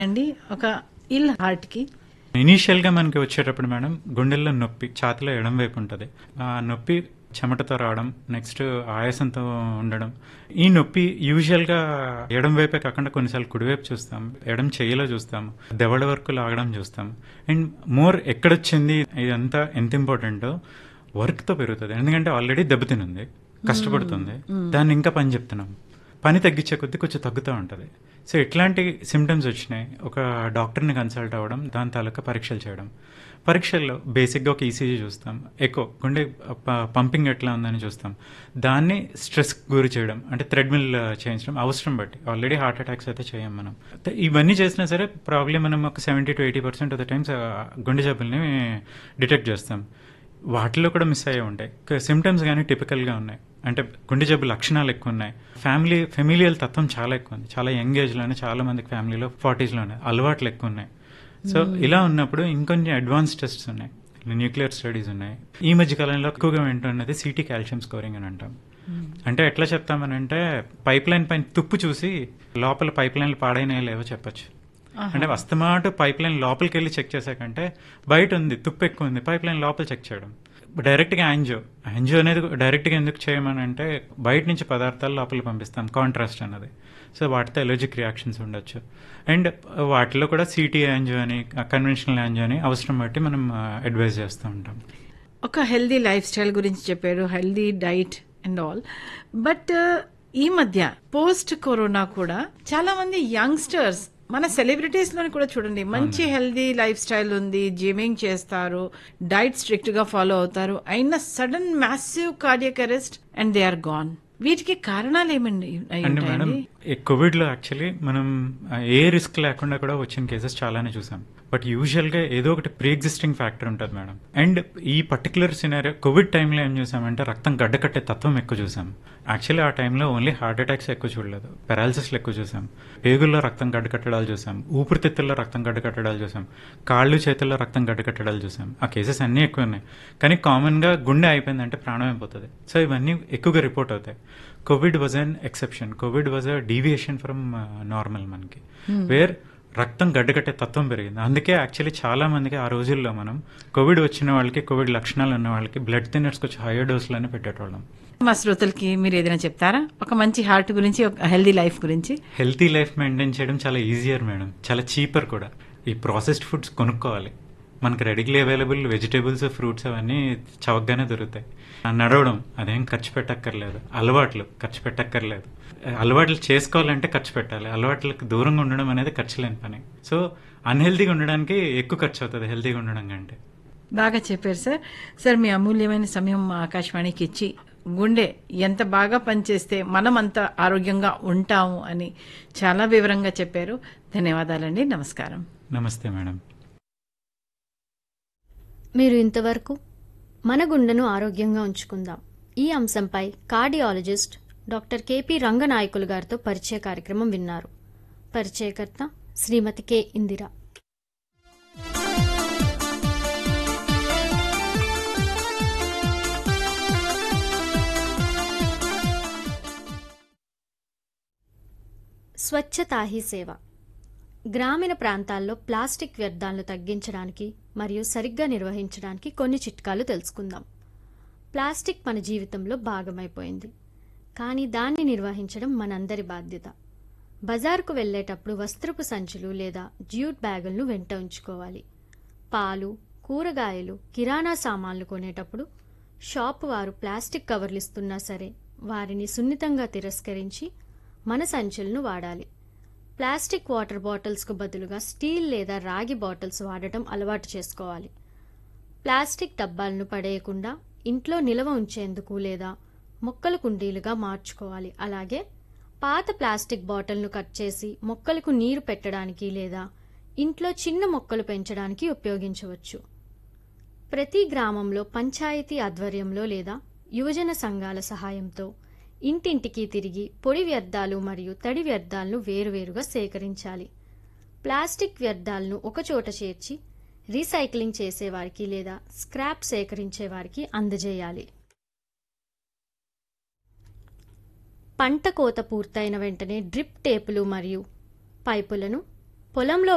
అండి ఒక ఇల్ హార్ట్ కి ఇనీషియల్ గా మనకి వచ్చేటప్పుడు మేడం గుండెల్లో నొప్పి ఛాతిలో ఎడం వైపు ఉంటుంది ఆ నొప్పి చెమటతో రావడం నెక్స్ట్ ఆయాసంతో ఉండడం ఈ నొప్పి యూజువల్ గా ఎడం వైపే కాకుండా కొన్నిసార్లు కుడివైపు చూస్తాం ఎడం చెయ్యిలో చూస్తాం దెవడ వరకు లాగడం చూస్తాం అండ్ మోర్ ఎక్కడొచ్చింది ఇదంతా ఎంత ఇంపార్టెంటో వర్క్ తో పెరుగుతుంది ఎందుకంటే ఆల్రెడీ దెబ్బతినుంది కష్టపడుతుంది దాన్ని ఇంకా పని చెప్తున్నాం పని తగ్గించే కొద్దీ కొంచెం తగ్గుతూ ఉంటుంది సో ఇట్లాంటి సిమ్టమ్స్ వచ్చినాయి ఒక డాక్టర్ని కన్సల్ట్ అవ్వడం దాని తాలూకా పరీక్షలు చేయడం పరీక్షల్లో బేసిక్గా ఒక ఈసీజీ చూస్తాం ఎక్కువ గుండె ప- పంపింగ్ ఎట్లా ఉందని చూస్తాం దాన్ని స్ట్రెస్ గురి చేయడం అంటే థ్రెడ్మిల్ చేయించడం అవసరం బట్టి ఆల్రెడీ హార్ట్ అటాక్స్ అయితే చేయం మనం త- ఇవన్నీ చేసినా సరే ప్రాబ్లమ్ మనం ఒక seventy to eighty percent of the times గుండె జబ్బుల్ని డిటెక్ట్ చేస్తాం వాటిలో కూడా మిస్ అయ్యే ఉంటాయి సిమ్టమ్స్ కానీ టిపికల్గా ఉన్నాయి అంటే గుండె జబ్బు లక్షణాలు ఎక్కువ ఉన్నాయి ఫ్యామిలీ ఫెమిలియల్ తత్వం చాలా ఎక్కువ ఉంది చాలా యంగ్ ఏజ్లోనే చాలా మందికి ఫ్యామిలీలో ఫార్టీస్లోనే అలవాట్లు ఎక్కువ ఉన్నాయి సో ఇలా ఉన్నప్పుడు ఇంకొంచెం అడ్వాన్స్ టెస్ట్స్ ఉన్నాయి న్యూక్లియర్ స్టడీస్ ఉన్నాయి ఈ మధ్య కాలంలో ఎక్కువగా వింటున్నది సిటీ కాల్షియం స్కోరింగ్ అని అంటాం అంటే ఎట్లా చెప్తామనంటే పైప్ లైన్ పైన తుప్పు చూసి లోపల పైప్ లైన్లు పాడైనాయో లేవో చెప్పొచ్చు అంటే వస్తమాట పైప్ లైన్ లోపలికి వెళ్ళి చెక్ చేశాకంటే బయట ఉంది తుప్పు ఎక్కువ ఉంది పైప్ లైన్ లోపల చెక్ చేయడం డైరెక్ట్ గా యాంజియో యాంజియో అనేది డైరెక్ట్ గా ఎందుకు చేయమని అంటే బయట నుంచి పదార్థాలు లోపలికి పంపిస్తాం కాంట్రాస్ట్ అన్నది సో వాటితో ఎలర్జిక్ రియాక్షన్స్ ఉండొచ్చు అండ్ వాటిలో కూడా సిటీ యాంజియో అని కన్వెన్షనల్ యాంజియో అని అవసరం బట్టి మనం అడ్వైజ్ చేస్తూ ఉంటాం ఒక హెల్దీ లైఫ్ స్టైల్ గురించి చెప్పారు healthy diet and all but ఈ మధ్య పోస్ట్ కరోనా కూడా చాలా మంది యంగ్స్టర్స్ మన సెలబ్రిటీస్ లోని కూడా చూడండి మంచి హెల్దీ లైఫ్ స్టైల్ ఉంది జిమింగ్ చేస్తారు డైట్ స్ట్రిక్ట్ గా ఫాలో అవుతారు అయినా sudden massive cardiac arrest and they are gone వీటికి కారణాలు ఏమండి అయి అంటే మేడం ఉంటాయండి ఈ కోవిడ్ లో యాక్చువల్లీ మనం ఆ, ఏ రిస్క్ లేకుండా కూడా వచ్చిన కేసెస్ చాలానే చూసాం బట్ యూజువల్ గా ఏదో ఒకటి ప్రీ ఎగ్జిస్టింగ్ ఫ్యాక్టర్ ఉంటుంది మేడం అండ్ ఈ పర్టికులర్ సినారియో కోవిడ్ టైంలో ఏం చూసామంటే రక్తం గడ్డకట్టే తత్వం ఎక్కువ చూసాం యాక్చువల్లీ ఆ టైంలో ఓన్లీ హార్ట్ అటాక్స్ ఎక్కువ చూడలేదు పెరాలసిస్ ఎక్కువ చూసాం పేగుల్లో రక్తం గడ్డకట్టడాలు చూసాం ఊపిరితిత్తుల్లో రక్తం గడ్డకట్టడాలు చూసాం కాళ్ళు చేతుల్లో రక్తం గడ్డకట్టడాలు చూసాం ఆ కేసెస్ అన్నీ ఎక్కువ ఉన్నాయి కానీ కామన్ గా గుండె అయిపోయిందంటే ప్రాణం అయిపోతుంది సో ఇవన్నీ ఎక్కువగా రిపోర్ట్ అవుతాయి Covid was an exception Covid was a deviation from normal మనకి వేర్ రక్తం గడ్డకట్టే తత్వం పెరిగింది అందుకే యాక్చువల్లీ చాలా మందికి ఆ రోజుల్లో మనం కోవిడ్ వచ్చిన వాళ్ళకి కోవిడ్ లక్షణాలు ఉన్న వాళ్ళకి బ్లడ్ థిన్నర్స్కి వచ్చి హైయర్ డోస్లోనే పెట్టేటోళ్ళం మా శ్రోతలకి మీరు ఏదైనా చెప్తారా ఒక మంచి హార్ట్ గురించి ఒక హెల్దీ లైఫ్ గురించి హెల్తీ లైఫ్ మెయింటైన్ చేయడం చాలా ఈజియర్ మేడం చాలా చీపర్ కూడా ఈ ప్రాసెస్డ్ ఫుడ్స్ కొనుక్కోవాలి మనకి రెడీలీ అవైలబుల్ వెజిటేబుల్స్ ఫ్రూట్స్ అవన్నీ చవకగానే దొరుకుతాయి ఆ నడవడం అదేం ఖర్చు పెట్టక్కర్లేదు అలవాట్లు ఖర్చు పెట్టక్కర్లేదు అలవాట్లు చేసుకోవాలంటే ఖర్చు పెట్టాలి అలవాట్లకు దూరంగా ఉండడం అనేది ఖర్చు లేని పని సో అన్హెల్తీగా ఉండడానికి ఎక్కువ ఖర్చు అవుతుంది హెల్తీగా ఉండడం కంటే బాగా చెప్పారు సార్ సార్ మీ అమూల్యమైన సమయం మా ఆకాశవాణికి ఇచ్చి గుండె ఎంత బాగా పనిచేస్తే మనం అంత ఆరోగ్యంగా ఉంటాము అని చాలా వివరంగా చెప్పారు ధన్యవాదాలండి నమస్కారం నమస్తే మేడం మీరు ఇంతవరకు మన గుండెను ఆరోగ్యంగా ఉంచుకుందాం ఈ అంశంపై కార్డియాలజిస్ట్ డాక్టర్ కెపి రంగనాయకులు గారితో పరిచయ కార్యక్రమం విన్నారు పరిచయకర్త శ్రీమతి కె ఇందిర స్వచ్ఛతా హీ సేవ గ్రామీణ ప్రాంతాల్లో ప్లాస్టిక్ వ్యర్థాలను తగ్గించడానికి మరియు సరిగ్గా నిర్వహించడానికి కొన్ని చిట్కాలు తెలుసుకుందాం ప్లాస్టిక్ మన జీవితంలో భాగమైపోయింది కానీ దాన్ని నిర్వహించడం మనందరి బాధ్యత బజార్కు వెళ్ళేటప్పుడు వస్త్రపు సంచులు లేదా జ్యూట్ బ్యాగులను వెంట ఉంచుకోవాలి పాలు కూరగాయలు కిరాణా సామాన్లు కొనేటప్పుడు షాపు వారు ప్లాస్టిక్ కవర్లు ఇస్తున్నా సరే వారిని సున్నితంగా తిరస్కరించి మన సంచులను వాడాలి ప్లాస్టిక్ వాటర్ బాటిల్స్కు బదులుగా స్టీల్ లేదా రాగి బాటిల్స్ వాడటం అలవాటు చేసుకోవాలి ప్లాస్టిక్ డబ్బాలను పడేయకుండా ఇంట్లో నిల్వ ఉంచేందుకు లేదా మొక్కల కుండీలుగా మార్చుకోవాలి అలాగే పాత ప్లాస్టిక్ బాటిల్ను కట్ చేసి మొక్కలకు నీరు పెట్టడానికి లేదా ఇంట్లో చిన్న మొక్కలు పెంచడానికి ఉపయోగించవచ్చు ప్రతి గ్రామంలో పంచాయతీ ఆధ్వర్యంలో లేదా యువజన సంఘాల సహాయంతో ఇంటింటికి తిరిగి పొడి వ్యర్థాలు మరియు తడి వ్యర్థాలను వేరువేరుగా సేకరించాలి ప్లాస్టిక్ వ్యర్థాలను ఒకచోట చేర్చి రీసైక్లింగ్ చేసేవారికి లేదా స్క్రాప్ సేకరించేవారికి అందజేయాలి పంట కోత పూర్తయిన వెంటనే డ్రిప్ టేపులు మరియు పైపులను పొలంలో